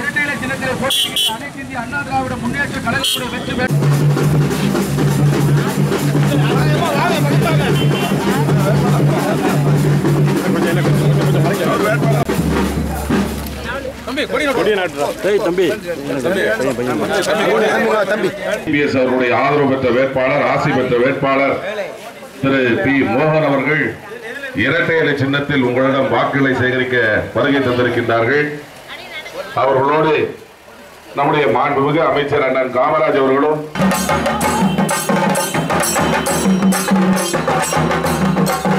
இரட்டை இலை சின்னத்திலே போட்டியிடுகின்ற அனைத்து இந்திய அண்ணா திராவிட முன்னேற்ற கழகத்துடைய வெற்றி பெற்ற டிபிஎஸ் அவர்களுடைய ஆதரவு பெற்ற வேட்பாளர் ஆசி பெற்ற வேட்பாளர் திரு பி மோகன் அவர்கள் இரட்டை இலை சின்னத்தில் உங்களிடம் வாக்குகளை சேகரிக்க வருகை தந்திருக்கின்றார்கள் அவர்களோடு நம்முடைய மாண்புமிகு அமைச்சர் அண்ணன் காமராஜ் அவர்களும்